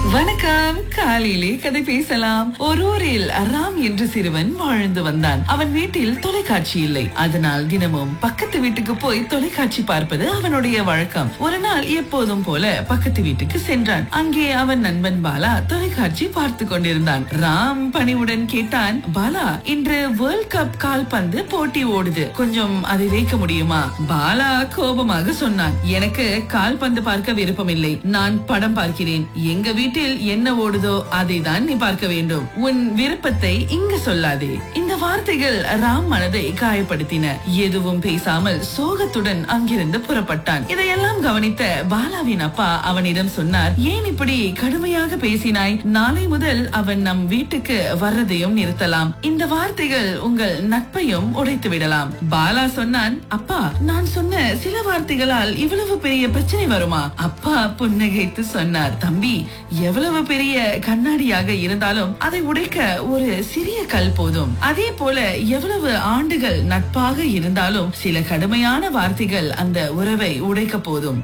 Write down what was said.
வணக்கம் காலையிலே கதை பேசலாம் ஒரு ஊரில் ராம் என்ற சிறுவன் வாழ்ந்து வந்தான் அவன் வீட்டில் தொலைக்காட்சி இல்லை அதனால் தினமும் பக்கத்து வீட்டுக்கு போய் தொலைக்காட்சி பார்ப்பது அவனுடைய வழக்கம் ஒரு நாள் எப்போதும் போல பக்கத்து வீட்டுக்கு சென்றான் அங்கே அவன் நண்பன் பாலா தொலைக்காட்சி பார்த்து கொண்டிருந்தான் ராம் பணிவுடன் கேட்டான் பாலா இன்று வேர்ல்ட் கப் கால்பந்து போட்டி ஓடுது கொஞ்சம் அதை வைக்க முடியுமா பாலா கோபமாக சொன்னான் எனக்கு கால்பந்து பார்க்க விருப்பமில்லை நான் படம் பார்க்கிறேன் எங்க வீட்டில் என்ன ஓடுதோ அதை தான் நீ பார்க்க வேண்டும் உன் விருப்பத்தை இங்கு சொல்லாதே இந்த வார்த்தைகள் ராம் மனதை காயப்படுத்தின எதுவும் பேசாமல் சோகத்துடன் அங்கிருந்து புறப்பட்டான் இதையெல்லாம் கவனித்த பாலாவின் அப்பா அவனிடம் சொன்னார் ஏன் இப்படி கடுமையாக பேசினாய் நாளை முதல் அவன் நம் வீட்டுக்கு வர்றதையும் நிறுத்தலாம் இந்த வார்த்தைகள் உங்கள் நட்பையும் உடைத்து விடலாம் பாலா சொன்னான் அப்பா நான் சொன்ன சில வார்த்தைகளால் இவ்வளவு பெரிய பிரச்சனை வருமா அப்பா புன்னகைத்து சொன்னார் தம்பி எவ்வளவு பெரிய கண்ணாடியாக இருந்தாலும் அதை உடைக்க ஒரு சிறிய கல் போதும் அதே போல எவ்வளவு ஆண்டுகள் நட்பாக இருந்தாலும் சில கடுமையான வார்த்தைகள் அந்த உறவை உடைக்க போதும்